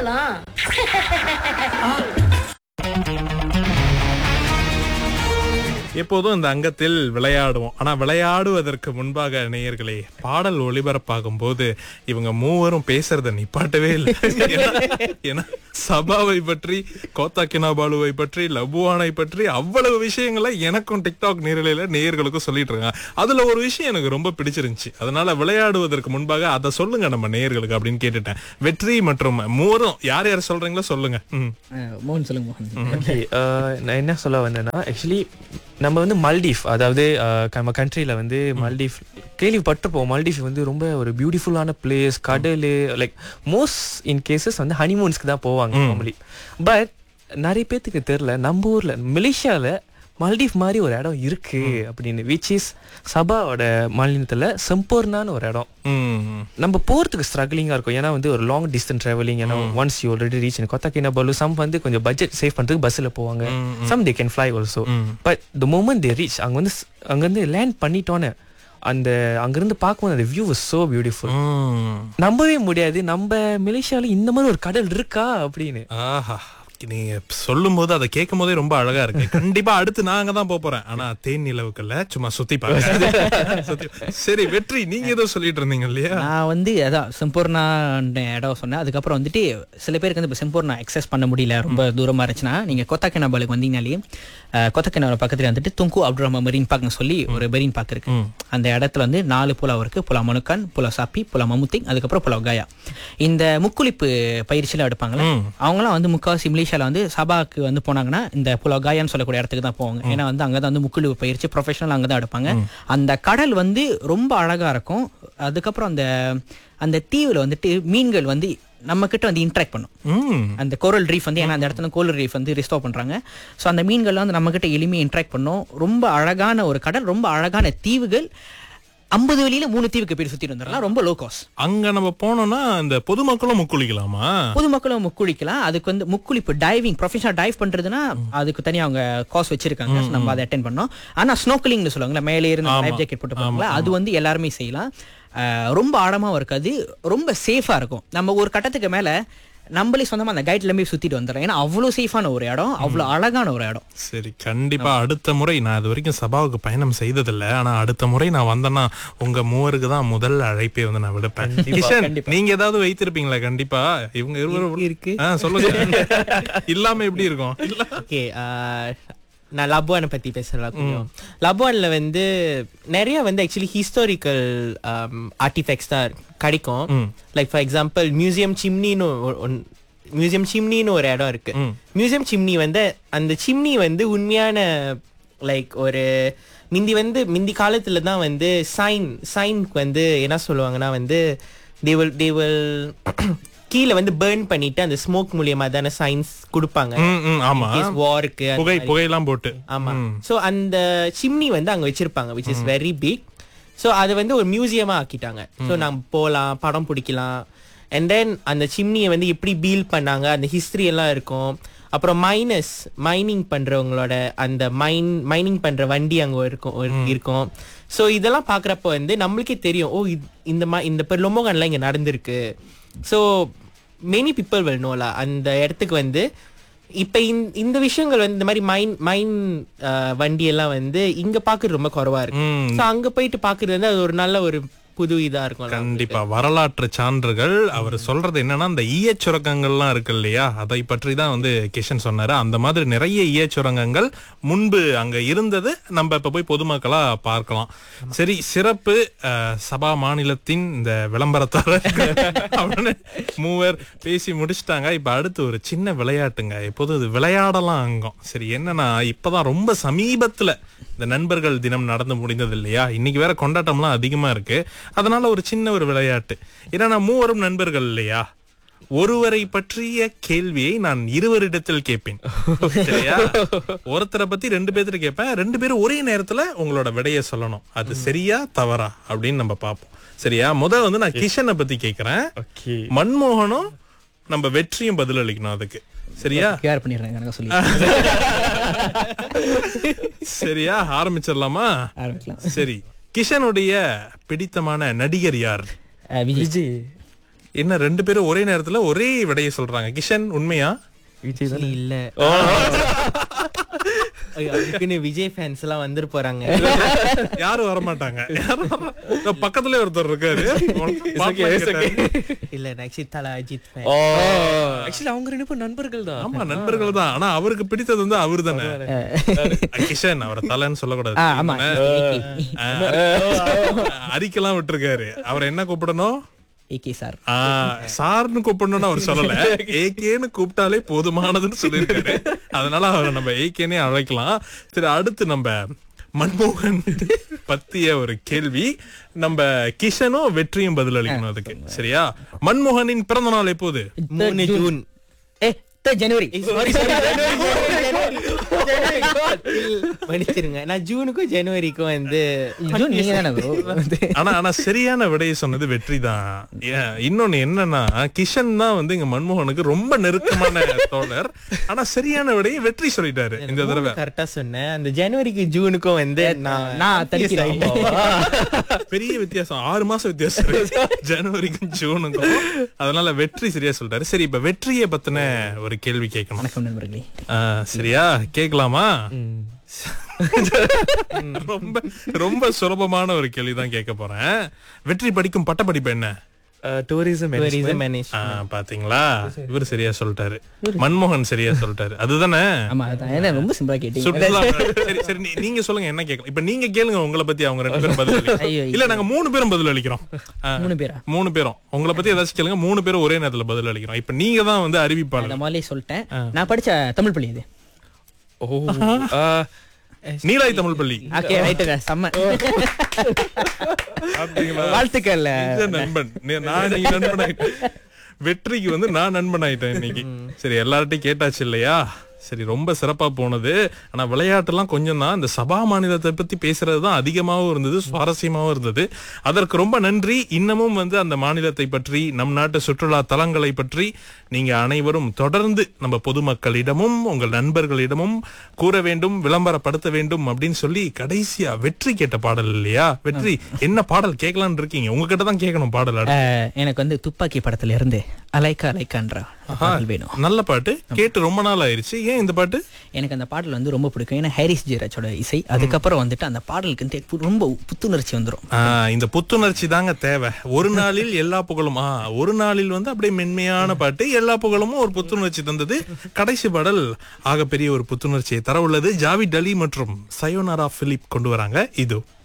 விளையாடலாம் எப்போதும் இந்த அங்கத்தில் விளையாடுவோம் ஆனா விளையாடுவதற்கு முன்பாக நேயர்களே பாடல் ஒளிபரப்பாகும் போது இவங்க மூவரும் பேசுறத நிப்பாட்டவே இல்லை ஏன்னா- ஏன்னா சபாவை பற்றி கோத்தா கினாபாலுவை பற்றி லபுவானை பற்றி அவ்வளவு விஷயங்களை எனக்கும் டிக்டாக் நேரலையில நேயர்களுக்கும் சொல்லிட்டு இருக்காங்க அதுல ஒரு விஷயம் எனக்கு ரொம்ப பிடிச்சிருந்துச்சு அதனால விளையாடுவதற்கு முன்பாக அதை சொல்லுங்க நம்ம நேயர்களுக்கு அப்படின்னு கேட்டுட்டேன் வெற்றி மற்றும் மூவரும் யார் யார் சொல்றீங்களோ சொல்லுங்க ம். அஹ், மோகன் சொல்லுங்க மோகன் ஓகே நான் என்ன சொல்ல வந்தேன்னா ஆக்சுவலி நம்ம வந்து மல்டீவ் அதாவது uh, நம்ம கண்ட்ரியில் வந்து மல்டீவ் கேள்விப்பட்டிருப்போம் மல்டீவ் வந்து ரொம்ப ஒரு பியூட்டிஃபுல்லான பிளேஸ் கடல் லைக் மோஸ்ட் இன் கேசஸ் வந்து ஹனிமூன்ஸ்க்கு தான் போவாங்க நார்மலி பட் நிறைய பேத்துக்கு தெரில நம்ம ஊரில் மலேசியாவில் மல்டீவ் மாதிரி ஒரு இடம் இருக்கு அப்படின்னு விச் இஸ் சபாவோட மாநிலத்தில் செம்போர்னான்னு ஒரு இடம் ம். நம்ம போகிறதுக்கு ஸ்ட்ரகிளிங்காக இருக்கும் ஏன்னா வந்து ஒரு லாங் டிஸ்டன்ஸ் ட்ராவலிங் ஏன்னா once you already reach Kota Kinabalu some வந்து கொஞ்சம் பட்ஜெட் சேவ் பண்ணுறதுக்கு பஸ்ஸில் போவாங்க some they can fly also but the moment they reach அங்கே வந்து ஸ்- அங்கேருந்து லேண்ட் பண்ணிட்டோன்னே அந்த அங்கேருந்து பார்க்கும்போது அந்த வியூ was so பியூட்டிஃபுல் ம். நம்பவே முடியாது நம்ம மலேசியாவில் இந்த மாதிரி ஒரு கடல் இருக்கா அப்படின்னு ஆஹா நீங்க சொல்லும் போது அதை கேட்கும் போதே ரொம்ப அழகா இருக்கு கண்டிப்பா அடுத்து நாங்க தான் போப் போறேன் ஆனா தேன் நிலவுக்குள்ள சும்மா சுத்தி பாருங்க சுத்தி- சரி வெற்றி நீங்க ஏதோ சொல்லிட்டு இருந்தீங்க இல்லையா நான் வந்து அதான் செம்பூர்ணா இடம் சொன்னேன் அதுக்கப்புறம் வந்துட்டு சில பேருக்கு வந்து இப்போ செம்பூர்ணா எக்ஸஸ் பண்ண முடியல ரொம்ப தூரமாக இருந்துச்சுன்னா நீங்கள் கொத்தாக்கினாபாலுக்கு வந்தீங்கனாலே கொத்தக்கிணறு பக்கத்தில் வந்துட்டு துங்கு அப்துல் ரஹ்மான் மெரீன் பார்க்னு சொல்லி ஒரு மெரீன் பார்க் இருக்கு அந்த இடத்துல வந்து நாலு புலாவ் இருக்கு புலா மனுக்கான் புலா சாப்பி புலா மமுத்திங் அதுக்கப்புறம் புலா காயா இந்த முக்குளிப்பு பயிற்சியில் எடுப்பாங்களே அவங்களாம் வந்து முக்காவாசி மலேசியாவில் வந்து சபாக்கு வந்து போனாங்கன்னா இந்த புலா காயான்னு சொல்லக்கூடிய இடத்துக்கு தான் போவாங்க ஏன்னா வந்து அங்கே தான் வந்து முக்குளிப்பு பயிற்சி ப்ரொஃபஷனல் அங்கே தான் எடுப்பாங்க அந்த கடல் வந்து ரொம்ப அழகா இருக்கும் அதுக்கப்புறம் அந்த அந்த தீவுல வந்துட்டு மீன்கள் வந்து நம்ம கிட்ட வந்து இன்ட்ராக்ட் பண்ணும் ம் அந்த கோரல் ரீஃப் வந்து ஏன்னா அந்த இடத்துல கோரல் ரீஃப் வந்து ரிஸ்டோர் பண்றாங்க ஸோ அந்த மீன்கள்லாம் வந்து நம்ம கிட்ட எளிமையாக இன்ட்ராக்ட் பண்ணும் ரொம்ப அழகான ஒரு கடல் ரொம்ப அழகான தீவுகள் ஐம்பது வெளியில மூணு தீவுக்கு பேர் சுத்திட்டு வந்துடலாம் ரொம்ப லோ காஸ்ட் அங்க நம்ம போனோம்னா இந்த பொதுமக்களும் முக்குளிக்கலாமா பொதுமக்களும் முக்குளிக்கலாம் அதுக்கு வந்து முக்குளிப்பு டைவிங் ப்ரொஃபஷனல் டைவ் பண்றதுன்னா அதுக்கு தனியா அவங்க காஸ் வச்சிருக்காங்க So நம்ம அதை அட்டென்ட் பண்ணோம் ஆனா ஸ்னோக்கலிங்னு சொல்லுவாங்கல்ல மேலே இருந்து லைஃப் ஜாக்கெட் போட்டு போவாங்களா அது வந்து எல்லாருமே செய்யலாம் அஹ், ரொம்ப ஆழமாவும் இருக்காது ரொம்ப சேஃபா இருக்கும் நம்ம ஒரு கட்டத்துக்கு மேல நம்மளே சொந்தமா அந்த கைட்ல போய் சுத்திட்டு வந்துடுறோம் ஏன்னா அவ்வளவு சேஃபான ஒரு இடம் அவ்வளவு அழகான ஒரு இடம் சரி கண்டிப்பா அடுத்த முறை நான் இது வரைக்கும் சபாவுக்கு பயணம் செய்ததில்ல ஆனா அடுத்த முறை நான் வந்தேன்னா உங்க மூவருக்கு தான் முதல் அழைப்பே வந்து நான் விடுப்பேன் கிஷன் நீங்க ஏதாவது வைத்திருப்பீங்களா கண்டிப்பா இவங்க இருவரும் இருக்கு ஆ, சொல்லுங்க இல்லாம எப்படி இருக்கும் ஓகே நான் லபுவானை பத்தி பேசலாம் கொஞ்சம் லபுவான்ல வந்து நிறைய வந்து ஆக்சுவலி ஹிஸ்டாரிக்கல் ஆர்டிஃபெக்ட்ஸ் தான் கிடைக்கும் லைக் ஃபார் எக்ஸாம்பிள் மியூசியம் சிம்னின்னு மியூசியம் சிம்னின்னு ஒரு இடம் இருக்கு மியூசியம் சிம்னி வந்து அந்த சிம்னி வந்து உண்மையான லைக் ஒரு மிந்தி வந்து மிந்தி காலத்துல தான் வந்து சைன் சைன்க்கு வந்து என்ன சொல்லுவாங்கன்னா வந்து they will they will கீழே வந்து பேர்ன் பண்ணிட்டு அந்த ஸ்மோக் மூலியமா தானே சயின்ஸ் கொடுப்பாங்க ம், ம், ஆமா வாருக்கு புகை புகையெல்லாம் போட்டு ஆமா சோ அந்த சிம்னி வந்து அங்க வச்சிருப்பாங்க which is very big so அது வந்து ஒரு மியூசியமா ஆக்கிட்டாங்க சோ நம்ம போலாம் படம் பிடிக்கலாம் அண்ட் தென் அந்த சிம்னியை வந்து எப்படி பீல் பண்ணாங்க அந்த ஹிஸ்டரி எல்லாம் இருக்கும் அப்புறம் மைனஸ் மைனிங் பண்றவங்களோட அந்த மைன் மைனிங் பண்ற வண்டி அங்க இருக்கும் ஒரு- இருக்கும் சோ இதெல்லாம் பாக்குறப்ப வந்து நம்மளுக்கே தெரியும் ஓ இது- இந்த மா இந்த இப்போ லொமோகன்லாம் இங்க நடந்திருக்கு ஸோ மெனி பீப்புள் வில் நோலா அந்த இடத்துக்கு வந்து இப்ப இந்த- இந்த விஷயங்கள் வந்து இந்த மாதிரி மைன் மைன் வண்டி எல்லாம் வந்து இங்க பாக்குறது ரொம்ப குறைவா இருக்கு ம். சோ அங்க போயிட்டு பாக்குறது வந்து அது ஒரு நல்ல ஒரு புது இதா இருக்கும் கண்டிப்பா வரலாற்று சான்றுகள் அவர் சொல்றது என்னன்னா இந்த ஈயச் சுரங்கங்கள்லாம் இருக்கு இல்லையா அதை பற்றி தான் வந்து கிஷன் சொன்னாரு அந்த மாதிரி நிறைய ஈயச் சுரங்கங்கள் முன்பு அங்க இருந்தது நம்ம இப்ப போய் பொதுமக்களா பார்க்கலாம் சரி சிறப்பு அஹ், சபா மாநிலத்தின் இந்த விளம்பரத்தாளர் அப்படின்னு மூவர் பேசி முடிச்சிட்டாங்க இப்ப அடுத்து ஒரு சின்ன விளையாட்டுங்க எப்போதும் இது விளையாடலாம் அங்கம் சரி என்னன்னா இப்பதான் ரொம்ப சமீபத்துல இந்த நண்பர்கள் தினம் நடந்து முடிந்தது இல்லையா இன்னைக்கு வேற கொண்டாட்டம்லாம் அதிகமா இருக்கு அதனால ஒரு சின்ன ஒரு விளையாட்டு ஏன்னா மூவரும் நண்பர்கள் இல்லையா ஒருவரை பற்றிய கேள்வியை நான் இருவரிடத்தில் கேட்பேன் சரியா ஒருத்தரை பத்தி ரெண்டு பேர்த்துல கேட்பேன் ரெண்டு பேரும் ஒரே நேரத்துல உங்களோட விடைய சொல்லணும் அது சரியா தவறா அப்படின்னு நம்ம பார்ப்போம் சரியா முத வந்து நான் கிஷனை பத்தி கேக்குறேன் ஓகே மன்மோகனும் நம்ம வெற்றியும் பதில் அளிக்கணும் அதுக்கு சரியா கேர் பண்ணிடுறேன் எனக்கு சொல்லி சரியா ஆரம்பிச்சிடலாமா ஆரம்பிக்கலாம் சரி கிஷனுடைய பிடித்தமான நடிகர் யார் அஹ், விஜய் விஜய் என்ன ரெண்டு பேரும் ஒரே நேரத்துல ஒரே விடையை சொல்றாங்க கிஷன் உண்மையா விஜய் தானே இல்ல ஐயோ, அதுக்குன்னு விஜய் ஃபேன்ஸ் எல்லாம் வந்துட்டு போறாங்க யாரும் வர மாட்டாங்க யாரும் வர- இதோ பக்கத்துலயே ஒருத்தர் இருக்காரு okay, it's okay. இல்ல நான் actually தல அஜித் fan. ஓ ஆக்சுவலி அவங்க ரெண்டு பேரும் நண்பர்கள் தான் ஆமா நண்பர்கள் தான் ஆனா அவருக்கு பிடித்தது வந்து அவரு தானே கிஷன் அவரை தலைன்னு சொல்லக்கூடாது ஆ, ஆமா அரிக்கெல்லாம் விட்டுருக்காரு அவரை என்ன கூப்பிடணும் ஏகே சார் ஆ, சார்னு கூப்பிடணும்னு அவர் சொல்லல ஏகேன்னு கூப்பிட்டாலே போதுமானதுன்னு சொல்லியிருக்காரு அதனால அவரை நம்ம ஏகேனே அழைக்கலாம் சரி அடுத்து நம்ம மன்மோகன் பத்திய ஒரு கேள்வி நம்ம கிஷனும் வெற்றியும் பதில் அளிக்கணும் அதுக்கு சரியா மன்மோகனின் பிறந்த நாள் எப்போது மூணு ஜூன் ஏ third January Sorry, sorry, January. மன்னிச்சிருங்க நான் ஜூனுக்கும் ஜனவரிக்கும் வந்து ஜூன் நீங்க தானே bro? ஆனா ஆனா சரியான விடையை சொன்னது வெற்றி தான் இன்னொன்னு என்னன்னா கிஷன் தான் வந்து இங்க மன்மோகனுக்கு ரொம்ப நெருக்கமான தோழர் ஆனா சரியான விடையை வெற்றி சொல்லிட்டாரு இந்த தடவை கரெக்டா சொன்னேன் அந்த ஜனவரிக்கு ஜூனுக்கும் வந்து நான் நான் தடுக்கிறேன் பெரிய வித்தியாசம் ஆறு மாசம் வித்தியாசம் இருக்கு. ஜனவரிக்கும் ஜூனுக்கும் அதனால வெற்றி சரியா சொல்லிட்டாரு சரி இப்ப வெற்றியை பத்தின ஒரு கேள்வி கேட்கணும் வணக்கம் நண்பர்களே ஆ, சரியா கேட்கலாமா ரொம்ப ரொம்ப சுலபமான ஒரு கேள்வி தான் கேட்க போறேன் வெற்றி படிக்கும் பட்டப்படிப்பு என்ன டூரிசம் tourism management. ஆ, பாத்தீங்களா இவர் சரியா சொல்லிட்டாரு மன்மோகன் சரியா சொல்லிட்டாரு அதுதானே ஆமா அதான் ஏன்னா ரொம்ப சிம்பிளா கேட்டீங்க சுற்றுலா சரி சரி நீ- நீங்க சொல்லுங்க என்ன கேட்கலாம் இப்ப நீங்க கேளுங்க உங்களை பத்தி அவங்க ரெண்டு பேரும் பதில் அளிக்கணும். ஐயோ, ஐயோ. இல்ல நாங்க மூணு பேரும் பதில் அளிக்கிறோம் ஆ, மூணு பேரா மூணு பேரும் உங்களை பத்தி ஏதாச்சும் கேளுங்க மூணு பேரும் ஒரே நேரத்துல பதில் அளிக்கிறோம் இப்ப நீங்க தான் வந்து அறிவிப்பாளர் அந்த மாதிரியே சொல்லிட்டேன் நான் படிச்ச தமிழ் பள்ளி இது ஓ நீலாய் தமிழ் பள்ளி ஓகே ரைட்டு செம்ம அப்படிங்களா? வாழ்த்துக்கள் நிஜ நண்பன் நீ- நான் நீங்க நண்பன் ஆயிட்டேன் வெற்றிக்கு வந்து நான் நண்பன் ஆயிட்டேன் இன்னைக்கு சரி எல்லார்ட்டையும் கேட்டாச்சு இல்லையா சரி ரொம்ப சிறப்பா போனது ஆனா விளையாட்டுலாம் கொஞ்சம் தான் இந்த சபா மாநிலத்தை பத்தி பேசுறது தான் அதிகமாகவும் இருந்தது சுவாரஸ்யமாகவும் இருந்தது அதற்கு ரொம்ப நன்றி இன்னமும் வந்து அந்த மாநிலத்தை பற்றி நம் நாட்டு சுற்றுலா தலங்களை பற்றி நீங்க அனைவரும் தொடர்ந்து நம்ம பொதுமக்களிடமும் உங்கள் நண்பர்களிடமும் கூற வேண்டும் விளம்பரப்படுத்த வேண்டும் அப்படின்னு சொல்லி கடைசியா வெற்றி கேட்ட பாடல் இல்லையா வெற்றி என்ன பாடல் கேட்கலாம்னு இருக்கீங்க உங்ககிட்ட தான் கேட்கணும் பாடல் அடுத்து. அஹ், எனக்கு வந்து துப்பாக்கி படத்துல இருந்து அலைக்கா அலைக்கான்ற பாடல் வேணும் நல்ல பாட்டு கேட்டு ரொம்ப நாள் ஆயிருச்சு ஏன் இந்த பாட்டு எனக்கு அந்த பாடல் வந்து ரொம்ப பிடிக்கும் ஏன்னா ஹாரிஸ் ஜெயராஜோட இசை அதுக்கப்புறம் வந்துட்டு அந்த பாடலுக்கு வந்து பு- ரொம்ப புத்துணர்ச்சி வந்துடும் ஆ, இந்த புத்துணர்ச்சி தாங்க தேவை ஒரு நாளில் எல்லா புகழும் ஆ ஒரு நாளில் வந்து அப்படியே மென்மையான பாட்டு எல்லா புகழுமும் ஒரு புத்துணர்ச்சி தந்தது கடைசி பாடல் ஆகப்பெரிய ஒரு புத்துணர்ச்சியை தர உள்ளது ஜாவிட் அலி மற்றும் சயோனாரா பிலிப் கொண்டு வராங்க இது